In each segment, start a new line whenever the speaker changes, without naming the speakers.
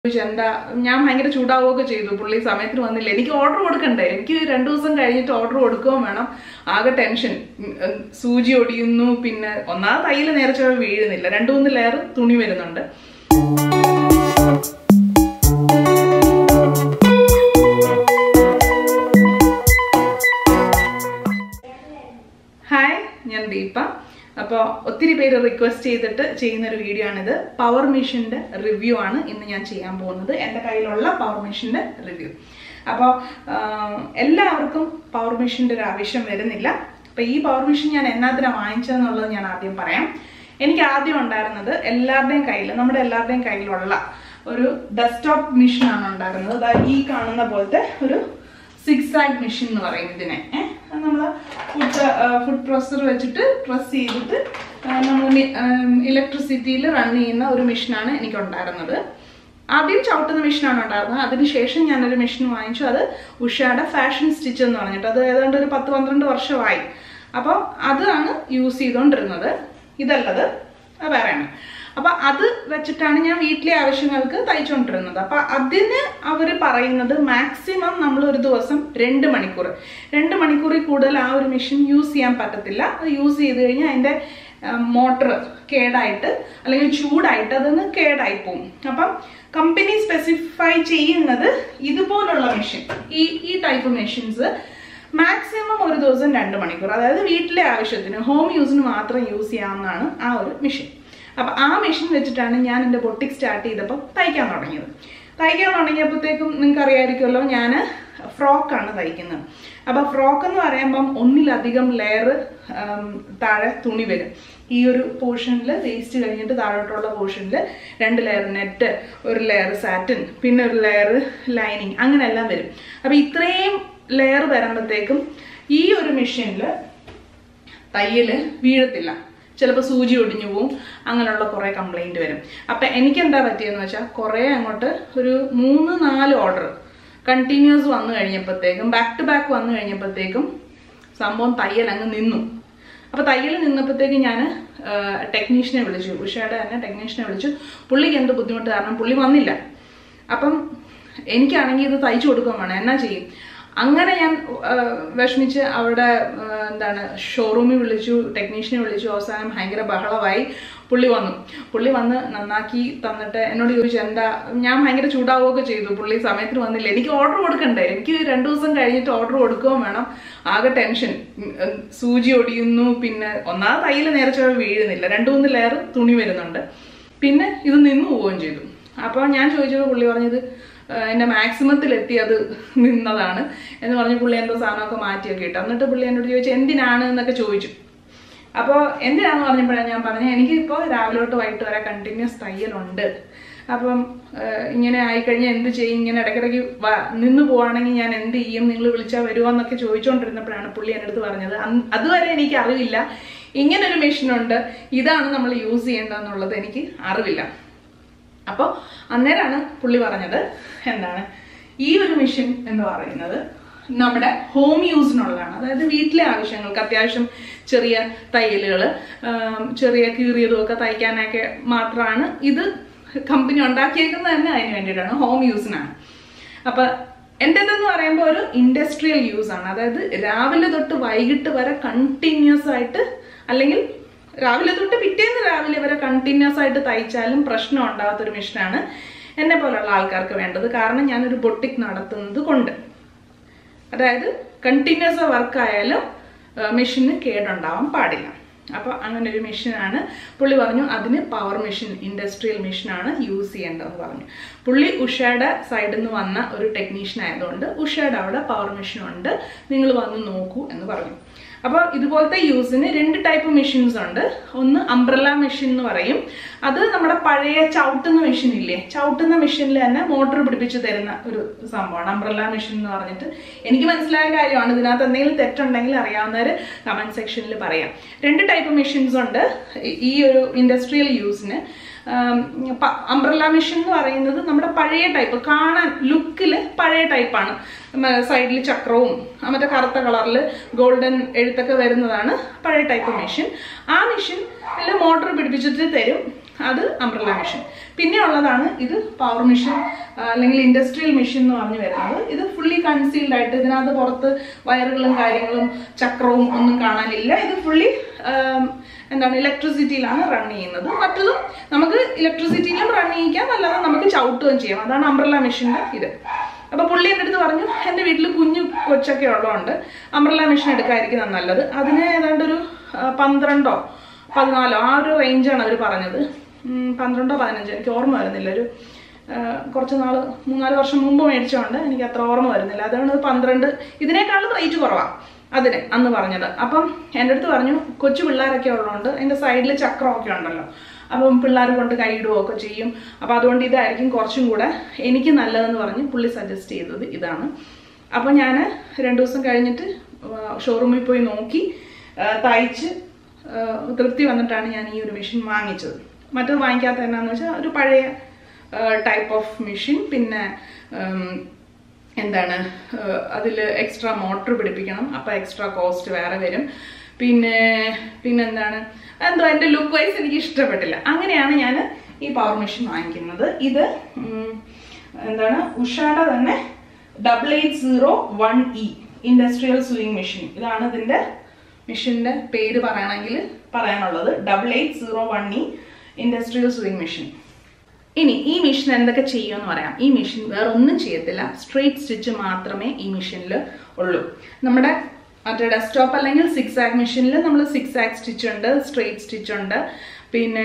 ചോദിച്ചു എന്താ ഞാൻ ഭയങ്കര ചൂടാവുകയൊക്കെ ചെയ്തു പുള്ളി സമയത്തിന് വന്നില്ല എനിക്ക് ഓർഡർ കൊടുക്കണ്ടേ എനിക്ക് രണ്ടു ദിവസം കഴിഞ്ഞിട്ട് ഓർഡർ കൊടുക്കുകയും വേണം ആകെ ടെൻഷൻ ഉം, ഉം, സൂചി ഒടിയുന്നു പിന്നെ ഒന്നാമത് തയ്യൽ നേരെ ചൊവ്വേ വീഴുന്നില്ല രണ്ടു മൂന്ന് ലെയർ തുണി വരുന്നുണ്ട് ഹായ് ഞാൻ ദീപ അപ്പോൾ ഒത്തിരി പേര് റിക്വസ്റ്റ് ചെയ്തിട്ട് ചെയ്യുന്ന ഒരു വീഡിയോ ആണിത് പവർ മെഷീൻ്റെ റിവ്യൂ ആണ് ഇന്ന് ഞാൻ ചെയ്യാൻ പോകുന്നത് എൻ്റെ കയ്യിലുള്ള പവർ മെഷീൻ്റെ റിവ്യൂ അപ്പോൾ എല്ലാവർക്കും പവർ മെഷീൻ്റെ ഒരു ആവശ്യം വരുന്നില്ല അപ്പോൾ ഈ പവർ മെഷീൻ ഞാൻ എന്നാത്തിനാണ് വാങ്ങിച്ചതെന്നുള്ളത് ഞാൻ ആദ്യം പറയാം എനിക്ക് ആദ്യം ഉണ്ടായിരുന്നത് എല്ലാവരുടെയും കയ്യിൽ നമ്മുടെ എല്ലാവരുടെയും കയ്യിലുള്ള ഒരു ഡെസ്ക്ടോപ്പ് മെഷീനാണ് ഉണ്ടായിരുന്നത് ദാ ഈ കാണുന്ന പോലത്തെ ഒരു സിക്സ് ആഗ് മെഷീൻ എന്ന് പറയും ഇതിനെ നമ്മൾ ഫുഡ് ഫുഡ് പ്രൊസർ വെച്ചിട്ട് പ്രസ് ചെയ്തിട്ട് നമ്മൾ ഇലക്ട്രിസിറ്റിയിൽ റൺ ചെയ്യുന്ന ഒരു മെഷീനാണ് എനിക്ക് ഉണ്ടായിരുന്നത് ആദ്യം ചവിട്ടുന്ന മെഷീനാണ് ഉണ്ടായിരുന്നത് അതിനുശേഷം ഞാനൊരു മെഷീൻ വാങ്ങിച്ചു അത് ഉഷയുടെ ഫാഷൻ സ്റ്റിച്ച് എന്ന് പറഞ്ഞിട്ട് അത് ഏതാണ്ട് ഒരു പത്ത് പന്ത്രണ്ട് വർഷമായി അപ്പോൾ അതാണ് യൂസ് ചെയ്തുകൊണ്ടിരുന്നത് ഇതല്ലത് അത് വേറെയാണ് അപ്പൊ അത് വെച്ചിട്ടാണ് ഞാൻ വീട്ടിലെ ആവശ്യങ്ങൾക്ക് തയ്ച്ചുകൊണ്ടിരുന്നത് അപ്പൊ അതിന് അവർ പറയുന്നത് മാക്സിമം നമ്മൾ ഒരു ദിവസം രണ്ട് മണിക്കൂർ രണ്ട് മണിക്കൂറിൽ കൂടുതൽ ആ ഒരു മെഷീൻ യൂസ് ചെയ്യാൻ പറ്റത്തില്ല അത് യൂസ് ചെയ്ത് കഴിഞ്ഞാൽ അതിന്റെ മോട്ടർ കേടായിട്ട് അല്ലെങ്കിൽ ചൂടായിട്ട് അതൊന്ന് കേടായി പോകും അപ്പം കമ്പനി സ്പെസിഫൈ ചെയ്യുന്നത് ഇതുപോലുള്ള മെഷീൻ ഈ ഈ ടൈപ്പ് മെഷീൻസ് മാക്സിമം ഒരു ദിവസം രണ്ട് മണിക്കൂർ അതായത് വീട്ടിലെ ആവശ്യത്തിന് ഹോം യൂസിന് മാത്രം യൂസ് ചെയ്യാവുന്നതാണ് ആ ഒരു മെഷീൻ അപ്പം ആ മെഷീൻ വെച്ചിട്ടാണ് ഞാൻ എൻ്റെ ബൊട്ടിക് സ്റ്റാർട്ട് ചെയ്തപ്പോൾ തയ്ക്കാൻ തുടങ്ങിയത് തയ്ക്കാൻ തുടങ്ങിയപ്പോഴത്തേക്കും നിങ്ങൾക്ക് അറിയാമായിരിക്കുമല്ലോ ഞാൻ ഫ്രോക്കാണ് തയ്ക്കുന്നത് അപ്പോൾ ഫ്രോക്ക് എന്ന് പറയുമ്പം ഒന്നിലധികം ലെയർ താഴെ തുണി വരും ഈ ഒരു പോർഷനിൽ വേസ്റ്റ് കഴിഞ്ഞിട്ട് താഴോട്ടുള്ള പോർഷനിൽ രണ്ട് ലെയർ നെറ്റ് ഒരു ലെയർ സാറ്റിൻ പിന്നെ ഒരു ലെയർ ലൈനിങ് അങ്ങനെയെല്ലാം വരും അപ്പോൾ ഇത്രയും ലെയർ വരുമ്പോഴത്തേക്കും ഈ ഒരു മെഷീനിൽ തയ്യൽ വീഴത്തില്ല ചിലപ്പോൾ സൂചി ഒടിഞ്ഞു പോവും അങ്ങനെയുള്ള കുറേ കംപ്ലൈൻറ്റ് വരും അപ്പം എനിക്ക് എന്താ പറ്റിയെന്ന് വെച്ചാൽ കുറേ അങ്ങോട്ട് ഒരു മൂന്ന് നാല് ഓർഡർ കണ്ടിന്യൂസ് വന്നു കഴിഞ്ഞപ്പോഴത്തേക്കും ബാക്ക് ടു ബാക്ക് വന്നു കഴിഞ്ഞപ്പോഴത്തേക്കും സംഭവം തയ്യൽ അങ്ങ് നിന്നു അപ്പോൾ തയ്യൽ നിന്നപ്പോഴത്തേക്കും ഞാൻ ടെക്നീഷ്യനെ വിളിച്ചു ഉഷയുടെ തന്നെ ടെക്നീഷ്യനെ വിളിച്ചു പുള്ളിക്ക് എന്ത് ബുദ്ധിമുട്ട് കാരണം പുള്ളി വന്നില്ല അപ്പം എനിക്കാണെങ്കിൽ ഇത് തയ്ച്ചു കൊടുക്കാൻ വേണം എന്നാ ചെയ്യും അങ്ങനെ ഞാൻ ആ, വിഷമിച്ച് അവിടെ ആ, എന്താണ് ഷോറൂമിൽ വിളിച്ചു ടെക്നീഷ്യനെ വിളിച്ചു അവസാനം ഭയങ്കര ബഹളമായി പുള്ളി വന്നു പുള്ളി വന്ന് നന്നാക്കി തന്നിട്ട് എന്നോട് ചോദിച്ചു എന്താ ഞാൻ ഭയങ്കര ചൂടാവുകയൊക്കെ ചെയ്തു പുള്ളി സമയത്തിന് വന്നില്ല എനിക്ക് ഓർഡർ കൊടുക്കണ്ടേ എനിക്ക് രണ്ടു ദിവസം കഴിഞ്ഞിട്ട് ഓർഡർ കൊടുക്കുകയും വേണം ആകെ ടെൻഷൻ ഉം, ഉം, സൂചി ഒടിയുന്നു പിന്നെ ഒന്നാമത് തയ്യൽ നേരെ ചൊവ്വേ വീഴുന്നില്ല രണ്ടു മൂന്ന് ലെയർ തുണി വരുന്നുണ്ട് പിന്നെ ഇത് നിന്നു പോവുകയും ചെയ്തു അപ്പോൾ ഞാൻ ചോദിച്ചപ്പോൾ പുള്ളി പറഞ്ഞത് "ഏഹ് എൻ്റെ മാക്സിമത്തിലെത്തി അത് നിന്നതാണ് എന്ന് പറഞ്ഞ് പുള്ളി എന്തോ സാധനമൊക്കെ മാറ്റിയൊക്കെ ഇട്ടു എന്നിട്ട് പുള്ളി എന്നോട് ചോദിച്ചു എന്തിനാണ് എന്നൊക്കെ ചോദിച്ചു അപ്പോൾ എന്തിനാന്ന് പറഞ്ഞപ്പോഴാണ് ഞാൻ പറഞ്ഞത് എനിക്കിപ്പോൾ രാവിലെ തൊട്ട് വൈകിട്ട് വരെ കണ്ടിന്യൂസ് തയ്യലുണ്ട് അപ്പം ഏഹ് ഇങ്ങനെ ആയിക്കഴിഞ്ഞാൽ എന്ത് ചെയ്യും ഇങ്ങനെ ഇടയ്ക്കിടയ്ക്ക് വ- നിന്ന് പോവാണെങ്കിൽ ഞാൻ എന്ത് ചെയ്യും നിങ്ങൾ വിളിച്ചാൽ വരുമോ എന്നൊക്കെ ചോദിച്ചുകൊണ്ടിരുന്നപ്പോഴാണ് പുള്ളി എൻ്റെ അടുത്ത് പറഞ്ഞത് അന്ന് അതുവരെ എനിക്ക് അറിവില്ല ഇങ്ങനൊരു മെഷീനുണ്ട് ഇതാണ് നമ്മൾ യൂസ് ചെയ്യേണ്ടതെന്നുള്ളത് എനിക്ക് അറിവില്ല അപ്പോൾ അന്നേരമാണ് പുള്ളി പറഞ്ഞത് എന്താണ് ഈ ഒരു മെഷീൻ എന്ന് പറയുന്നത് നമ്മുടെ ഹോം യൂസിനുള്ളതാണ് അതായത് വീട്ടിലെ ആവശ്യങ്ങൾക്ക് അത്യാവശ്യം ചെറിയ തയ്യലുകൾ ചെറിയ കീറിയതും ഒക്കെ തയ്ക്കാനൊക്കെ മാത്രമാണ് ഇത് കമ്പനി ഉണ്ടാക്കിയേക്കുന്നത് തന്നെ അതിന് വേണ്ടിയിട്ടാണ് ഹോം യൂസിനാണ് അപ്പം എൻ്റെതെന്ന് പറയുമ്പോൾ ഒരു ഇൻഡസ്ട്രിയൽ യൂസ് ആണ് അതായത് രാവിലെ തൊട്ട് വൈകിട്ട് വരെ കണ്ടിന്യൂസ് ആയിട്ട് അല്ലെങ്കിൽ രാവിലെ തൊട്ട് പിറ്റേന്ന് രാവിലെ വരെ കണ്ടിന്യൂസ് ആയിട്ട് തയ്ച്ചാലും പ്രശ്നം ഉണ്ടാകാത്തൊരു മെഷീനാണ് എന്നെ പോലുള്ള ആൾക്കാർക്ക് വേണ്ടത് കാരണം ഞാനൊരു ബൊട്ടിക് നടത്തുന്നത് കൊണ്ട് അതായത് കണ്ടിന്യൂസ് വർക്ക് ആയാലും മെഷീന് കേടുണ്ടാവാൻ പാടില്ല അപ്പോൾ അങ്ങനെ ഒരു മെഷീനാണ് പുള്ളി പറഞ്ഞു അതിന് പവർ മെഷീൻ ഇൻഡസ്ട്രിയൽ മെഷീനാണ് യൂസ് ചെയ്യേണ്ടതെന്ന് പറഞ്ഞു പുള്ളി ഉഷയുടെ സൈഡിൽ നിന്ന് വന്ന ഒരു ടെക്നീഷ്യൻ ആയതുകൊണ്ട് ഉഷയുടെ അവിടെ പവർ മെഷീൻ ഉണ്ട് നിങ്ങൾ വന്ന് നോക്കൂ എന്ന് പറഞ്ഞു അപ്പോൾ ഇതുപോലത്തെ യൂസിന് രണ്ട് ടൈപ്പ് മെഷീൻസ് ഉണ്ട് ഒന്ന് അംബ്രല്ല മെഷീൻ എന്ന് പറയും അത് നമ്മുടെ പഴയ ചവിട്ടുന്ന മെഷീൻ ഇല്ലേ ചവിട്ടുന്ന മെഷീനിൽ തന്നെ മോട്ടോർ പിടിപ്പിച്ച് തരുന്ന ഒരു സംഭവമാണ് അംബ്രല്ല മെഷീൻ എന്ന് പറഞ്ഞിട്ട് എനിക്ക് മനസ്സിലായ കാര്യമാണ് ഇതിനകത്ത് എന്തെങ്കിലും തെറ്റുണ്ടെങ്കിൽ അറിയാവുന്നവർ കമന്റ് സെക്ഷനിൽ പറയാം രണ്ട് ടൈപ്പ് മെഷീൻസ് ഉണ്ട് ഈ- ഈ ഒരു ഇൻഡസ്ട്രിയൽ യൂസിന് അംബ്രല്ല മെഷീൻ എന്ന് പറയുന്നത് നമ്മുടെ പഴയ ടൈപ്പ് കാണാൻ ലുക്കിൽ പഴയ ടൈപ്പാണ് സൈഡിൽ ചക്രവും ആ മറ്റേ കറുത്ത കളറിൽ ഗോൾഡൻ എഴുത്തൊക്കെ വരുന്നതാണ് പഴയ ടൈപ്പ് മെഷീൻ ആ മെഷീനിൽ മോട്ടോർ പിടിപ്പിച്ചിട്ട് തരും അത് അംബ്രല്ല മെഷീൻ പിന്നെ ഉള്ളതാണ് ഇത് പവർ മെഷീൻ അല്ലെങ്കിൽ ഇൻഡസ്ട്രിയൽ മെഷീൻ എന്ന് പറഞ്ഞു വരുന്നത് ഇത് ഫുള്ളി കൺസീൽഡ് ആയിട്ട് ഇതിനകത്ത് പുറത്ത് വയറുകളും കാര്യങ്ങളും ചക്രവും ഒന്നും കാണാനില്ല ഇത് ഫുള്ളി എന്താണ് ഇലക്ട്രിസിറ്റിയിലാണ് റൺ ചെയ്യുന്നത് മറ്റതും നമുക്ക് ഇലക്ട്രിസിറ്റിയിലും റൺ ചെയ്യിക്കാം അല്ലാതെ നമുക്ക് ചവിട്ടുകയും ചെയ്യാം അതാണ് അംബ്രല്ല മെഷീൻ്റെ ഇത് അപ്പൊ പുള്ളി എൻ്റെ അടുത്ത് പറഞ്ഞു എൻ്റെ വീട്ടിൽ കുഞ്ഞു കൊച്ചൊക്കെ ഉള്ളതുകൊണ്ട് അംബ്രല്ല മെഷീൻ എടുക്കാതിരിക്കുന്നതാണ് നല്ലത് അതിന് ഏതാണ്ട് ഒരു ആ, പന്ത്രണ്ടോ പതിനാലോ ആ ഒരു റേഞ്ചാണ് അവർ പറഞ്ഞത് ഉം, പന്ത്രണ്ടോ പതിനഞ്ചോ എനിക്ക് ഓർമ്മ വരുന്നില്ല ഒരു ആ, കുറച്ച് നാൾ മൂന്നാല് വർഷം മുമ്പ് മേടിച്ചോണ്ട് എനിക്ക് അത്ര ഓർമ്മ വരുന്നില്ല അതുകൊണ്ട് പന്ത്രണ്ട് ഇതിനേക്കാളും റേറ്റ് കുറവാണ് അതിന് അന്ന് പറഞ്ഞത് അപ്പം എൻ്റെ അടുത്ത് പറഞ്ഞു കൊച്ചു പിള്ളേരൊക്കെ ഉള്ളതുകൊണ്ട് അതിൻ്റെ സൈഡിൽ ചക്രമൊക്കെ ഉണ്ടല്ലോ അപ്പം പിള്ളേർ കൊണ്ട് കൈയിടുകയൊക്കെ ചെയ്യും അപ്പം അതുകൊണ്ട് ഇതായിരിക്കും കുറച്ചും കൂടെ എനിക്ക് നല്ലതെന്ന് പറഞ്ഞ് പുള്ളി സജസ്റ്റ് ചെയ്തത് ഇതാണ് അപ്പം ഞാൻ രണ്ട് ദിവസം കഴിഞ്ഞിട്ട് ഷോറൂമിൽ പോയി നോക്കി ആ, തയ്ച്ച് ആ, തൃപ്തി വന്നിട്ടാണ് ഞാൻ ഈ ഒരു മെഷീൻ വാങ്ങിച്ചത് മറ്റത് വാങ്ങിക്കാത്ത എന്നാന്ന് വെച്ചാൽ ഒരു പഴയ ടൈപ്പ് ഓഫ് മെഷീൻ പിന്നെ ഉം, എന്താണ് അതിൽ എക്സ്ട്രാ മോട്ടർ പിടിപ്പിക്കണം അപ്പോൾ എക്സ്ട്രാ കോസ്റ്റ് വേറെ വരും പിന്നെ പിന്നെന്താണ് എന്തോ എൻ്റെ ലുക്ക് വൈസ് എനിക്ക് ഇഷ്ടപ്പെട്ടില്ല അങ്ങനെയാണ് ഞാൻ ഈ പവർ മെഷീൻ വാങ്ങിക്കുന്നത് ഇത് ഉം, എന്താണ് ഉഷായുടെ തന്നെ double eight zero one E industrial sewing machine ഇതാണ് ഇതിൻ്റെ മെഷീൻ്റെ പേര് പറയണമെങ്കിൽ പറയാനുള്ളത് double eight zero one E industrial sewing machine ഇനി ഈ മെഷീൻ എന്തൊക്കെ ചെയ്യുമെന്ന് പറയാം ഈ മെഷീൻ വേറെ ഒന്നും ചെയ്യത്തില്ല സ്ട്രെയിറ്റ് സ്റ്റിച്ച് മാത്രമേ ഈ മെഷീനിൽ ഉള്ളൂ നമ്മുടെ മറ്റേ ഡെസ്ക്ടോപ്പ് അല്ലെങ്കിൽ സിക്സ് ആക്ക് മെഷീനിൽ നമ്മൾ സിക്സ് ആക്ക് സ്റ്റിച്ച് ഉണ്ട് സ്ട്രെയിറ്റ് സ്റ്റിച്ച് ഉണ്ട് പിന്നെ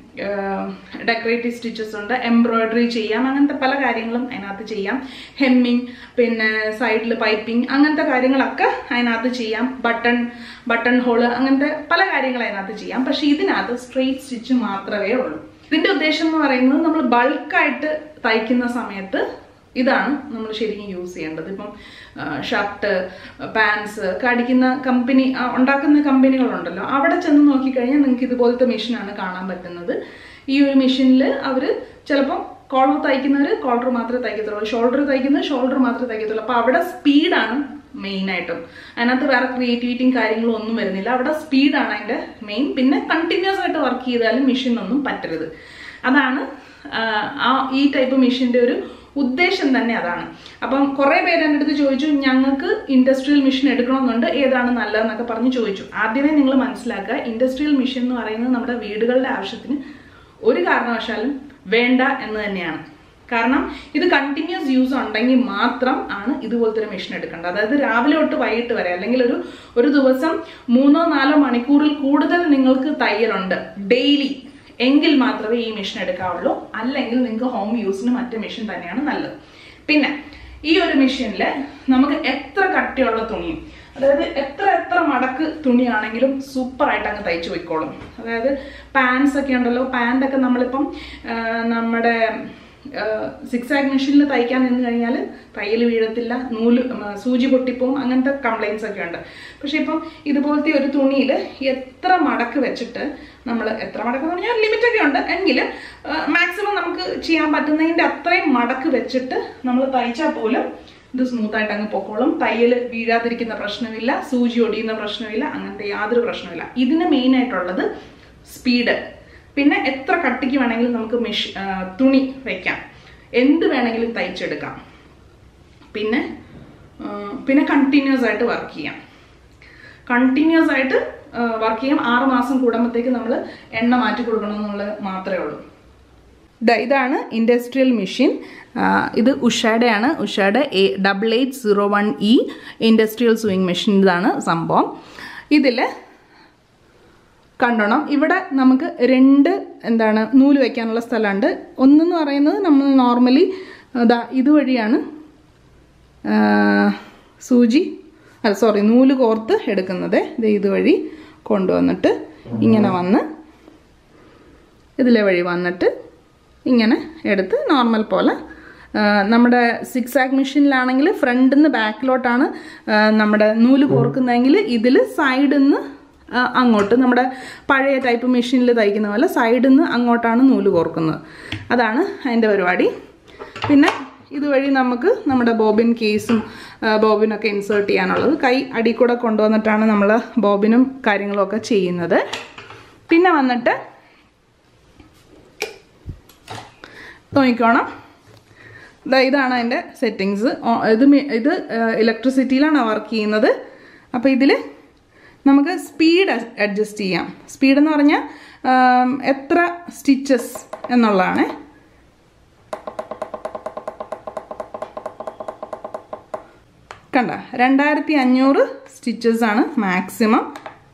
ഡെക്കറേറ്റീവ് സ്റ്റിച്ചസ് ഉണ്ട് എംബ്രോയിഡറി ചെയ്യാം അങ്ങനത്തെ പല കാര്യങ്ങളും അതിനകത്ത് ചെയ്യാം ഹെമ്മിങ് പിന്നെ സൈഡിൽ പൈപ്പിംഗ് അങ്ങനത്തെ കാര്യങ്ങളൊക്കെ അതിനകത്ത് ചെയ്യാം ബട്ടൺ ബട്ടൺ ഹോള് അങ്ങനത്തെ പല കാര്യങ്ങൾ അതിനകത്ത് ചെയ്യാം പക്ഷേ ഇതിനകത്ത് സ്ട്രെയിറ്റ് സ്റ്റിച്ച് മാത്രമേ ഉള്ളൂ ഇതിന്റെ ഉദ്ദേശം എന്ന് പറയുന്നത് നമ്മൾ ബൾക്കായിട്ട് തയ്ക്കുന്ന സമയത്ത് ഇതാണ് നമ്മൾ ശരിക്കും യൂസ് ചെയ്യേണ്ടത് ഇപ്പം ഷർട്ട് പാൻസ് ഒക്കെ അടിക്കുന്ന കമ്പനി ആ, ഉണ്ടാക്കുന്ന കമ്പനികളുണ്ടല്ലോ അവിടെ ചെന്ന് നോക്കിക്കഴിഞ്ഞാൽ നിങ്ങൾക്ക് ഇതുപോലത്തെ മെഷീനാണ് കാണാൻ പറ്റുന്നത് ഈ ഒരു മെഷീനിൽ അവർ ചിലപ്പം കോളർ തയ്ക്കുന്നവർ കോളർ മാത്രമേ തയ്ക്കത്തുള്ളൂ ഷോൾഡർ തയ്ക്കുന്നത് ഷോൾഡർ മാത്രമേ തയ്ക്കത്തുള്ളൂ അപ്പോൾ അവിടെ സ്പീഡാണ് മെയിനായിട്ടും അതിനകത്ത് വേറെ ക്രിയേറ്റിവിറ്റിയും കാര്യങ്ങളും ഒന്നും വരുന്നില്ല അവിടെ സ്പീഡാണ് അതിൻ്റെ മെയിൻ പിന്നെ കണ്ടിന്യൂസ് ആയിട്ട് വർക്ക് ചെയ്താലും മെഷീനൊന്നും പറ്റരുത് അതാണ് ആ, ആ ഈ ടൈപ്പ് മെഷീൻ്റെ ഒരു ഉദ്ദേശം തന്നെ അതാണ് അപ്പം കുറേ പേര് എൻ്റെ അടുത്ത് ചോദിച്ചു ഞങ്ങൾക്ക് ഇൻഡസ്ട്രിയൽ മെഷീൻ എടുക്കണമെന്നുണ്ട് ഏതാണ് നല്ലതെന്നൊക്കെ പറഞ്ഞ് ചോദിച്ചു ആദ്യമേ നിങ്ങൾ മനസ്സിലാക്കുക ഇൻഡസ്ട്രിയൽ മെഷീൻ എന്ന് പറയുന്നത് നമ്മുടെ വീടുകളുടെ ആവശ്യത്തിന് ഒരു കാരണവശാലും വേണ്ട എന്ന് തന്നെയാണ് കാരണം ഇത് കണ്ടിന്യൂസ് യൂസ് ഉണ്ടെങ്കിൽ മാത്രം ആണ് ഇതുപോലത്തെ ഒരു മെഷീൻ എടുക്കേണ്ടത് അതായത് രാവിലെ തൊട്ട് വൈകിട്ട് വരെ അല്ലെങ്കിൽ ഒരു ഒരു ദിവസം മൂന്നോ നാലോ മണിക്കൂറിൽ കൂടുതൽ നിങ്ങൾക്ക് തയ്യലുണ്ട് ഡെയിലി എങ്കിൽ മാത്രമേ ഈ മെഷീൻ എടുക്കാവുള്ളൂ അല്ലെങ്കിൽ നിങ്ങൾക്ക് ഹോം യൂസിന് മറ്റേ മെഷീൻ തന്നെയാണ് നല്ലത് പിന്നെ ഈ ഒരു മെഷീനിൽ നമുക്ക് എത്ര കട്ടിയുള്ള തുണിയും അതായത് എത്ര എത്ര മടക്ക് തുണിയാണെങ്കിലും സൂപ്പറായിട്ട് അങ്ങ് തയ്ച്ചു പോയിക്കോളും അതായത് പാൻസ് ഒക്കെ ഉണ്ടല്ലോ പാൻ്റൊക്കെ നമ്മളിപ്പം ആ, നമ്മുടെ സിക്സ് ആഗ് മെഷീനിൽ തയ്ക്കാൻ നിന്ന് കഴിഞ്ഞാൽ തയ്യൽ വീഴത്തില്ല നൂല് ഉം, സൂചി പൊട്ടിപ്പോവും അങ്ങനത്തെ കംപ്ലൈൻസ് ഒക്കെ ഉണ്ട് പക്ഷെ ഇപ്പം ഇതുപോലത്തെ ഒരു തുണിയിൽ എത്ര മടക്ക് വെച്ചിട്ട് നമ്മൾ എത്ര മടക്ക് എന്ന് പറഞ്ഞാൽ ലിമിറ്റ് ഒക്കെ ഉണ്ട് എങ്കിലും മാക്സിമം നമുക്ക് ചെയ്യാൻ പറ്റുന്നതിൻ്റെ അത്രയും മടക്ക് വെച്ചിട്ട് നമ്മൾ തയ്ച്ചാൽ പോലും ഇത് സ്മൂത്ത് ആയിട്ട് അങ്ങ് പൊക്കോളും തയ്യൽ വീഴാതിരിക്കുന്ന പ്രശ്നമില്ല സൂചി ഒടിയുന്ന പ്രശ്നമില്ല അങ്ങനത്തെ യാതൊരു പ്രശ്നമില്ല ഇതിന് മെയിൻ ആയിട്ടുള്ളത് സ്പീഡ് പിന്നെ എത്ര കട്ടിക്ക് വേണമെങ്കിലും നമുക്ക് മെഷ് ആ, തുണി വെക്കാം എന്ത് വേണമെങ്കിലും തയ്ച്ചെടുക്കാം പിന്നെ ആ, പിന്നെ കണ്ടിന്യൂസ് ആയിട്ട് വർക്ക് ചെയ്യാം കണ്ടിന്യൂസ് ആയിട്ട് വർക്ക് ചെയ്യാം ആറ് മാസം കൂടുമ്പോഴത്തേക്ക് നമ്മൾ എണ്ണ മാറ്റി കൊടുക്കണം എന്നുള്ളത് മാത്രമേ ഉള്ളൂ ദാ ഇതാണ് ഇൻഡസ്ട്രിയൽ മെഷീൻ ഇത് ഉഷയുടെ ആണ് ഉഷയുടെ A double eight zero one E industrial sewing machine ഇതാണ് സംഭവം ഇതിൽ കണ്ടോണം ഇവിടെ നമുക്ക് രണ്ട് എന്താണ് നൂല് വയ്ക്കാനുള്ള സ്ഥലമുണ്ട് ഒന്നെന്ന് പറയുന്നത് നമ്മൾ നോർമലി ദാ ഇതുവഴിയാണ് ആ, സൂചി അല്ല സോറി നൂല് കോർത്ത് എടുക്കുന്നത് ഇത് ഇതുവഴി കൊണ്ടുവന്നിട്ട് ഇങ്ങനെ വന്ന് ഇതിലെ വഴി വന്നിട്ട് ഇങ്ങനെ എടുത്ത് നോർമൽ പോലെ ആ, നമ്മുടെ സിക്സ് ആക്ക് മെഷീനിലാണെങ്കിൽ ഫ്രണ്ടിൽ നിന്ന് ബാക്കിലോട്ടാണ് ആ, നമ്മുടെ നൂല് കോർക്കുന്നതെങ്കിൽ ഇതിൽ സൈഡിൽ നിന്ന് അങ്ങോട്ട് നമ്മുടെ പഴയ ടൈപ്പ് മെഷീനിൽ തയ്ക്കുന്ന പോലെ സൈഡിൽ നിന്ന് അങ്ങോട്ടാണ് നൂല് കോർക്കുന്നത് അതാണ് അതിൻ്റെ പരിപാടി പിന്നെ ഇതുവഴി നമുക്ക് നമ്മുടെ ബോബിൻ കേസും ആ, ബോബിനൊക്കെ ഇൻസേർട്ട് ചെയ്യാനുള്ളത് കൈ അടി കൂടെ കൊണ്ടുവന്നിട്ടാണ് നമ്മൾ ബോബിനും കാര്യങ്ങളും ഒക്കെ ചെയ്യുന്നത് പിന്നെ വന്നിട്ട് നോക്കിക്കോണം ദാ ഇതാണ് അതിൻ്റെ സെറ്റിങ്സ് ഇത് മി- ഇത് ഇലക്ട്രിസിറ്റിയിലാണ് വർക്ക് ചെയ്യുന്നത് അപ്പോൾ ഇതിൽ നമുക്ക് സ്പീഡ് അഡ്ജസ്റ്റ് ചെയ്യാം സ്പീഡ് എന്ന് പറഞ്ഞാൽ ആം, എത്ര സ്റ്റിച്ചസ് എന്നുള്ളതാണ് കണ്ട രണ്ടായിരത്തി അഞ്ഞൂറ് സ്റ്റിച്ചസ് ആണ് മാക്സിമം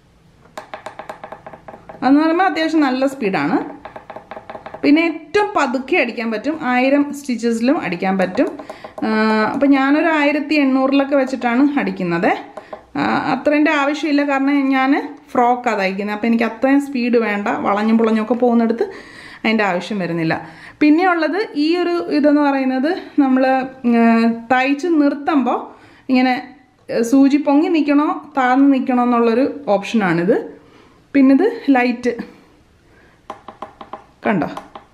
അതെന്ന് പറയുമ്പോൾ അത്യാവശ്യം നല്ല സ്പീഡാണ് പിന്നെ ഏറ്റവും പതുക്കെ അടിക്കാൻ പറ്റും ആയിരം സ്റ്റിച്ചസിലും അടിക്കാൻ പറ്റും അപ്പം ഞാനൊരു ആയിരത്തി എണ്ണൂറിലൊക്കെ വെച്ചിട്ടാണ് അടിക്കുന്നത് അത്രേൻ്റെ ആവശ്യമില്ല കാരണം ഞാൻ ഫ്രോക്കാണ് തയ്ക്കുന്നത് അപ്പോൾ എനിക്ക് അത്രയും സ്പീഡ് വേണ്ട വളഞ്ഞും പുളഞ്ഞും ഒക്കെ പോകുന്നിടത്ത് അതിൻ്റെ ആവശ്യം വരുന്നില്ല പിന്നെ ഉള്ളത് ഈ ഒരു ഇതെന്ന് പറയുന്നത് നമ്മൾ തയ്ച്ച് നിർത്തുമ്പോൾ ഇങ്ങനെ ഏഹ്, സൂചി പൊങ്ങി നിൽക്കണോ താഴ്ന്ന് നിൽക്കണോ എന്നുള്ളൊരു ഓപ്ഷനാണിത് പിന്നെ ഇത് ലൈറ്റ് കണ്ടോ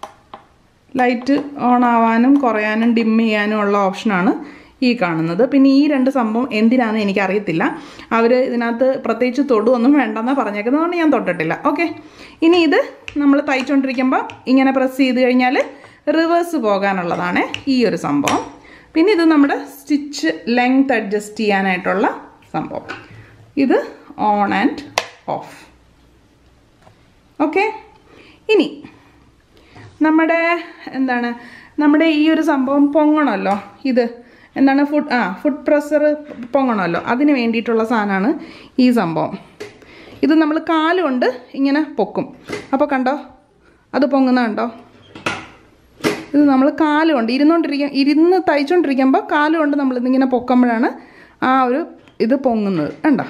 ലൈറ്റ് ഓൺ ആവാനും കുറയാനും ഡിം ചെയ്യാനും ഉള്ള ഓപ്ഷനാണ് ഈ കാണുന്നത് പിന്നെ ഈ രണ്ട് സംഭവം എന്തിനാണെന്ന് എനിക്കറിയത്തില്ല അവർ ഇതിനകത്ത് പ്രത്യേകിച്ച് തൊടുവൊന്നും വേണ്ടെന്നാണ് പറഞ്ഞേക്കുന്നതുകൊണ്ട് ഞാൻ തൊട്ടിട്ടില്ല ഓക്കെ ഇനി ഇത് നമ്മൾ തയ്ച്ചുകൊണ്ടിരിക്കുമ്പോൾ ഇങ്ങനെ പ്രസ് ചെയ്ത് കഴിഞ്ഞാൽ റിവേഴ്സ് പോകാനുള്ളതാണ് ഈ ഒരു സംഭവം പിന്നെ ഇത് നമ്മുടെ സ്റ്റിച്ച് ലെങ്ത് അഡ്ജസ്റ്റ് ചെയ്യാനായിട്ടുള്ള സംഭവം ഇത് ഓൺ ആൻഡ് ഓഫ് ഓക്കെ ഇനി നമ്മുടെ എന്താണ് നമ്മുടെ ഈ ഒരു സംഭവം പൊങ്ങണമല്ലോ ഇത് എന്താണ് ഫുഡ് ആ ഫുഡ് പ്രഷർ പൊങ്ങണമല്ലോ അതിന് വേണ്ടിയിട്ടുള്ള സാധനമാണ് ഈ സംഭവം ഇത് നമ്മൾ കാലുകൊണ്ട് ഇങ്ങനെ പൊക്കും അപ്പോൾ കണ്ടോ അത് പൊങ്ങുന്ന കണ്ടോ ഇത് നമ്മൾ കാലുകൊണ്ട് ഇരുന്നുകൊണ്ടിരിക്കുക ഇരുന്ന് തയ്ച്ചുകൊണ്ടിരിക്കുമ്പോൾ കാലുകൊണ്ട് നമ്മൾ ഇതിങ്ങനെ പൊക്കുമ്പോഴാണ് ആ ഒരു ഇത് പൊങ്ങുന്നത് കണ്ടോ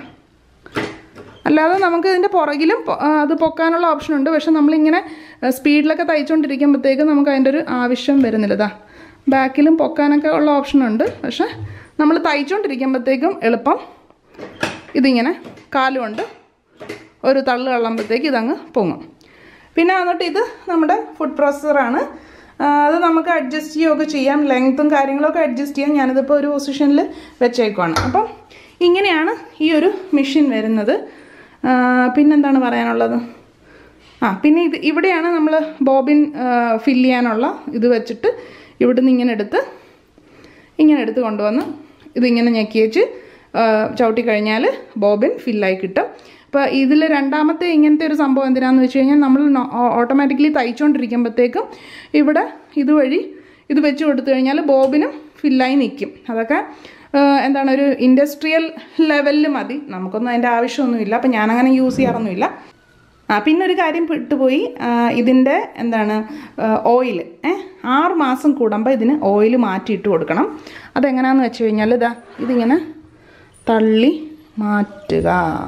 അല്ലാതെ നമുക്ക് ഇതിൻ്റെ പുറകിലും പൊ- ആ, അത് പൊക്കാനുള്ള ഓപ്ഷൻ ഉണ്ട് പക്ഷെ നമ്മളിങ്ങനെ സ്പീഡിലൊക്കെ തയ്ച്ചുകൊണ്ടിരിക്കുമ്പോഴത്തേക്ക് നമുക്ക് അതിൻ്റെ ഒരു ആവശ്യം വരുന്നില്ല ഇതാ ബാക്കിലും പൊക്കാനൊക്കെ ഉള്ള ഓപ്ഷൻ ഉണ്ട് പക്ഷെ നമ്മൾ തയ്ച്ചുകൊണ്ടിരിക്കുമ്പോഴത്തേക്കും എളുപ്പം ഇതിങ്ങനെ കാലുകൊണ്ട് ഒരു തള്ളു കള്ളുമ്പോഴത്തേക്ക് ഇതങ്ങ് പൊങ്ങും പിന്നെ വന്നിട്ട് ഇത് നമ്മുടെ ഫുഡ് പ്രോസസ്സറാണ് അത് നമുക്ക് അഡ്ജസ്റ്റ് ചെയ്യുകയൊക്കെ ചെയ്യാം ലെങ്ത്തും കാര്യങ്ങളൊക്കെ അഡ്ജസ്റ്റ് ചെയ്യാം ഞാനിതിപ്പോൾ ഒരു പൊസിഷനിൽ വെച്ചേക്കുവാണ് അപ്പം ഇങ്ങനെയാണ് ഈ ഒരു മെഷീൻ വരുന്നത് ആ, പിന്നെന്താണ് പറയാനുള്ളത് ആ പിന്നെ ഇത് ഇവിടെയാണ് നമ്മൾ ബോബിൻ ഫില്ല് ചെയ്യാനുള്ള ഇത് വെച്ചിട്ട് ഇവിടുന്ന് ഇങ്ങനെ എടുത്ത് ഇങ്ങനെ എടുത്ത് കൊണ്ടുവന്ന് ഇതിങ്ങനെ ഞെക്കി വെച്ച് ആ, ചവിട്ടി കഴിഞ്ഞാൽ ബോബിൻ ഫില്ലായി കിട്ടും അപ്പോൾ ഇതിൽ രണ്ടാമത്തെ ഇങ്ങനത്തെ ഒരു സംഭവം എന്തിനാന്ന് വെച്ച് കഴിഞ്ഞാൽ നമ്മൾ ഓട്ടോമാറ്റിക്കലി തയ്ച്ചുകൊണ്ടിരിക്കുമ്പോഴത്തേക്കും ഇവിടെ ഇതുവഴി ഇത് വെച്ച് കൊടുത്തു കഴിഞ്ഞാൽ ബോബിനും ഫില്ലായി നിൽക്കും അതൊക്കെ ആ, എന്താണ് ഒരു ഇൻഡസ്ട്രിയൽ ലെവലിൽ മതി നമുക്കൊന്നും അതിൻ്റെ ആവശ്യമൊന്നുമില്ല അപ്പം ഞാനങ്ങനെ യൂസ് ചെയ്യാറൊന്നുമില്ല ആ പിന്നെ ഒരു കാര്യം വിട്ടുപോയി ആ, ഇതിൻ്റെ എന്താണ് ഓയിൽ ഏ ആറ് മാസം കൂടുമ്പോൾ ഇതിന് ഓയിൽ മാറ്റിയിട്ട് കൊടുക്കണം അതെങ്ങനെയാണെന്ന് വെച്ച് കഴിഞ്ഞാൽ ഇതാ ഇതിങ്ങനെ തള്ളി മാറ്റുക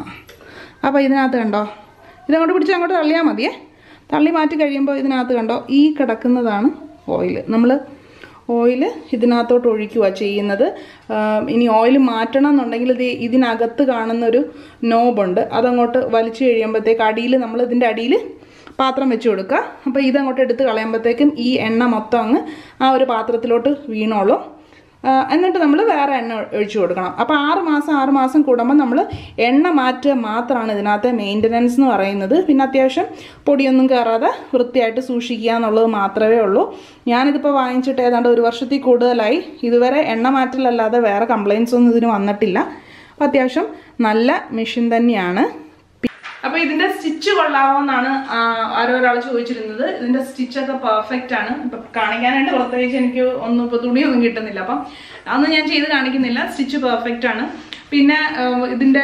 അപ്പോൾ ഇതിനകത്ത് കണ്ടോ ഇതങ്ങോട്ട് പിടിച്ച് അങ്ങോട്ട് തള്ളിയാൽ മതിയേ തള്ളി മാറ്റി കഴിയുമ്പോൾ ഇതിനകത്ത് കണ്ടോ ഈ കിടക്കുന്നതാണ് ഓയിൽ നമ്മൾ ഓയിൽ ഇതിനകത്തോട്ട് ഒഴിക്കുക ചെയ്യുന്നത് ആ, ഇനി ഓയിൽ മാറ്റണം എന്നുണ്ടെങ്കിൽ ഇത് ഇതിനകത്ത് കാണുന്നൊരു നോബുണ്ട് അതങ്ങോട്ട് വലിച്ചു കഴിയുമ്പോഴത്തേക്ക് അടിയിൽ നമ്മൾ ഇതിൻ്റെ അടിയിൽ പാത്രം വെച്ച് കൊടുക്കുക അപ്പോൾ ഇതങ്ങോട്ട് എടുത്ത് കളയുമ്പോഴത്തേക്കും ഈ എണ്ണ മൊത്തം അങ്ങ് ആ ഒരു പാത്രത്തിലോട്ട് വീണോളും ആ, എന്നിട്ട് നമ്മൾ വേറെ എണ്ണ ഒഴിച്ചു കൊടുക്കണം അപ്പോൾ ആറ് മാസം ആറ് മാസം കൂടുമ്പോൾ നമ്മൾ എണ്ണ മാറ്റുക മാത്രമാണ് ഇതിനകത്തെ മെയിൻ്റനൻസ് എന്ന് പറയുന്നത് പിന്നെ അത്യാവശ്യം പൊടിയൊന്നും കയറാതെ വൃത്തിയായിട്ട് സൂക്ഷിക്കുക എന്നുള്ളത് മാത്രമേ ഉള്ളൂ ഞാനിതിപ്പോൾ വാങ്ങിച്ചിട്ട് ഏതാണ്ട് ഒരു വർഷത്തിൽ കൂടുതലായി ഇതുവരെ എണ്ണ മാറ്റലല്ലാതെ വേറെ കംപ്ലയിൻസ് ഒന്നും ഇതിന് വന്നിട്ടില്ല അപ്പോൾ അത്യാവശ്യം നല്ല മെഷീൻ തന്നെയാണ് അപ്പൊ ഇതിന്റെ സ്റ്റിച്ച് കൊള്ളാവോന്നാണ് ആ, ആരോ ഒരാൾ ചോദിച്ചിരുന്നത് ഇതിന്റെ സ്റ്റിച്ചൊക്കെ പെർഫെക്റ്റ് ആണ് ഇപ്പൊ കാണിക്കാനായിട്ട് പ്രത്യേകിച്ച് എനിക്ക് ഒന്നും ഇപ്പൊ തുണിയൊന്നും കിട്ടുന്നില്ല അപ്പം അതൊന്നും ഞാൻ ചെയ്ത് കാണിക്കുന്നില്ല സ്റ്റിച്ച് പെർഫെക്റ്റ് ആണ് പിന്നെ ആ, ഇതിന്റെ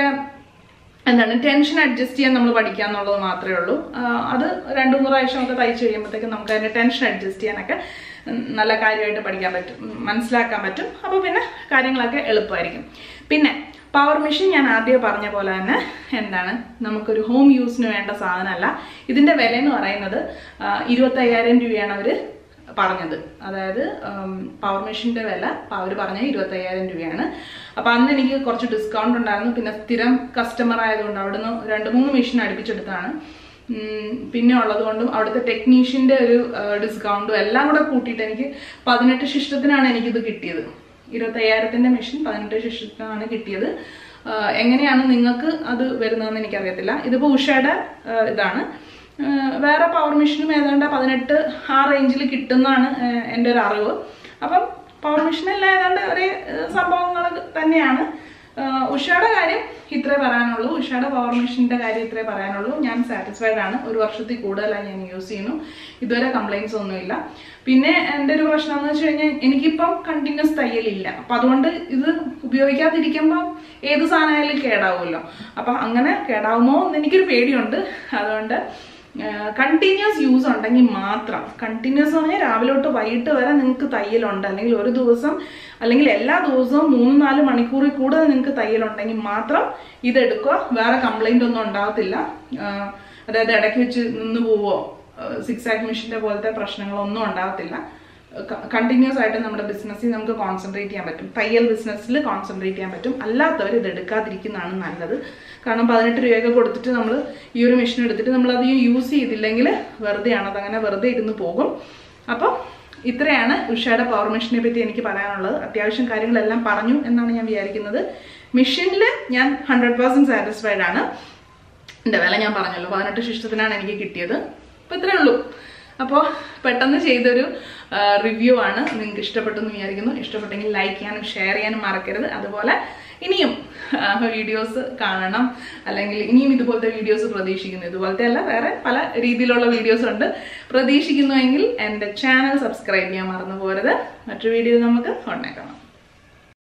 എന്താണ് ടെൻഷൻ അഡ്ജസ്റ്റ് ചെയ്യാൻ നമ്മൾ പഠിക്കുക എന്നുള്ളത് മാത്രമേ ഉള്ളൂ ആ, അത് രണ്ടു മൂന്ന് പ്രാവശ്യമൊക്കെ തയ്ച്ചു കഴിയുമ്പോഴത്തേക്കും നമുക്ക് അതിന്റെ ടെൻഷൻ അഡ്ജസ്റ്റ് ചെയ്യാനൊക്കെ ഉം, നല്ല കാര്യമായിട്ട് പഠിക്കാൻ പറ്റും ഉം, മനസ്സിലാക്കാൻ പറ്റും അപ്പോൾ പിന്നെ കാര്യങ്ങളൊക്കെ എളുപ്പമായിരിക്കും പിന്നെ പവർ മെഷീൻ ഞാൻ ആദ്യം പറഞ്ഞ പോലെ തന്നെ എന്താണ് നമുക്കൊരു ഹോം യൂസിന് വേണ്ട സാധനമല്ല ഇതിന്റെ വില എന്ന് പറയുന്നത് ആ, ഇരുപത്തയ്യായിരം രൂപയാണ് അവർ പറഞ്ഞത് അതായത് പവർ മെഷീൻ്റെ വില അവർ പറഞ്ഞ ഇരുപത്തയ്യായിരം രൂപയാണ് അപ്പോൾ അന്ന് എനിക്ക് കുറച്ച് ഡിസ്കൗണ്ട് ഉണ്ടായിരുന്നു പിന്നെ സ്ഥിരം കസ്റ്റമർ ആയതുകൊണ്ട് അവിടുന്ന് രണ്ട് മൂന്ന് മെഷീൻ അടുപ്പിച്ചെടുത്താണ് ഉം, പിന്നെ ഉള്ളത് കൊണ്ടും അവിടുത്തെ ടെക്നീഷ്യൻ്റെ ഒരു ഡിസ്കൗണ്ടും എല്ലാം കൂടെ കൂട്ടിയിട്ട് എനിക്ക് പതിനെട്ട് ശിഷ്ടത്തിനാണ് എനിക്കിത് കിട്ടിയത് ഇരുപത്തയ്യായിരത്തിൻ്റെ മെഷീൻ പതിനെട്ട് ശിഷ്ടത്തിനാണ് കിട്ടിയത് ആ, എങ്ങനെയാണ് നിങ്ങൾക്ക് അത് വരുന്നതെന്ന് എനിക്കറിയത്തില്ല ഇതിപ്പോൾ ഉഷയുടെ ആ, ഇതാണ് ഏഹ് വേറെ പവർ മെഷീനും ഏതാണ്ട് പതിനെട്ട് ആ റേഞ്ചിൽ കിട്ടുന്നതാണ് ഏഹ് എൻ്റെ ഒരു അറിവ് അപ്പം പവർ മെഷീനെല്ലാം ഏതാണ്ട് ഒരേ സംഭവങ്ങൾ തന്നെയാണ് ഏഹ് ഉഷയുടെ കാര്യം ഇത്രേ പറയാനുള്ളൂ ഉഷയുടെ പവർ മെഷീൻ്റെ കാര്യം ഇത്രേ പറയാനുള്ളൂ ഞാൻ സാറ്റിസ്ഫൈഡ് ആണ് ഒരു വർഷത്തിൽ കൂടുതലായി ഞാൻ യൂസ് ചെയ്യുന്നു ഇതുവരെ കംപ്ലൈൻറ്റ്സ് ഒന്നുമില്ല പിന്നെ എൻ്റെ ഒരു പ്രശ്നം എന്ന് വെച്ച് കഴിഞ്ഞാൽ എനിക്കിപ്പം കണ്ടിന്യൂസ് തയ്യലില്ല അപ്പം അതുകൊണ്ട് ഇത് ഉപയോഗിക്കാതിരിക്കുമ്പോൾ ഏത് സാധനമായാലും കേടാവുമല്ലോ അപ്പം അങ്ങനെ കേടാവുമോ എന്ന് എനിക്കൊരു പേടിയുണ്ട് അതുകൊണ്ട് കണ്ടിന്യൂസ് യൂസ് ഉണ്ടെങ്കിൽ മാത്രം കണ്ടിന്യൂസ് പറഞ്ഞാൽ രാവിലെ തൊട്ട് വൈകിട്ട് വരെ നിങ്ങൾക്ക് തയ്യലുണ്ട് അല്ലെങ്കിൽ ഒരു ദിവസം അല്ലെങ്കിൽ എല്ലാ ദിവസവും മൂന്ന് നാല് മണിക്കൂറിൽ കൂടുതൽ നിങ്ങൾക്ക് തയ്യലുണ്ടെങ്കിൽ മാത്രം ഇതെടുക്കുക വേറെ കംപ്ലൈൻ്റ് ഒന്നും ഉണ്ടാകത്തില്ല ആ, അതായത് ഇടയ്ക്ക് വെച്ച് നിന്ന് പോവോ സിക്സ് ആക്ട് മെഷീൻ്റെ പോലത്തെ പ്രശ്നങ്ങളൊന്നും ഉണ്ടാകത്തില്ല കണ്ടിന്യൂസ് ആയിട്ട് നമ്മുടെ ബിസിനസ്സിൽ നമുക്ക് കോൺസെൻട്രേറ്റ് ചെയ്യാൻ പറ്റും തയ്യൽ ബിസിനസ്സിൽ കോൺസെൻട്രേറ്റ് ചെയ്യാൻ പറ്റും അല്ലാത്തവർ ഇത് എടുക്കാതിരിക്കുന്നതാണ് നല്ലത് കാരണം പതിനെട്ട് രൂപയൊക്കെ കൊടുത്തിട്ട് നമ്മൾ ഈ ഒരു മെഷീൻ എടുത്തിട്ട് നമ്മൾ അത് യൂസ് ചെയ്തില്ലെങ്കിൽ വെറുതെയാണ് അതങ്ങനെ വെറുതെ ഇരുന്ന് പോകും അപ്പോൾ ഇത്രയാണ് ഉഷയുടെ പവർ മെഷീനെ പറ്റി എനിക്ക് പറയാനുള്ളത് അത്യാവശ്യം കാര്യങ്ങളെല്ലാം പറഞ്ഞു എന്നാണ് ഞാൻ വിചാരിക്കുന്നത് മെഷീനിൽ ഞാൻ ഹൺഡ്രഡ് പേഴ്സൻറ്റ് സാറ്റിസ്ഫൈഡ് ആണ് എൻ്റെ വില ഞാൻ പറഞ്ഞല്ലോ പതിനെട്ട് ശിഷ്ടത്തിനാണ് എനിക്ക് കിട്ടിയത് അപ്പോൾ ഇത്രയേ ഉള്ളൂ അപ്പോൾ പെട്ടെന്ന് ചെയ്തൊരു റിവ്യൂ ആണ് നിങ്ങൾക്ക് ഇഷ്ടപ്പെട്ടു എന്ന് വിചാരിക്കുന്നു ഇഷ്ടപ്പെട്ടെങ്കിൽ ലൈക്ക് ചെയ്യാനും ഷെയർ ചെയ്യാനും മറക്കരുത് അതുപോലെ ഇനിയും വീഡിയോസ് കാണണം അല്ലെങ്കിൽ ഇനിയും ഇതുപോലത്തെ വീഡിയോസ് പ്രതീക്ഷിക്കുന്നു ഇതുപോലത്തെ അല്ല വേറെ പല രീതിയിലുള്ള വീഡിയോസ് ഉണ്ട് പ്രതീക്ഷിക്കുന്നുവെങ്കിൽ എൻ്റെ ചാനൽ സബ്സ്ക്രൈബ് ചെയ്യാൻ മറന്നു പോരുത് മറ്റൊരു വീഡിയോ നമുക്ക് ഉടനെ കാണാം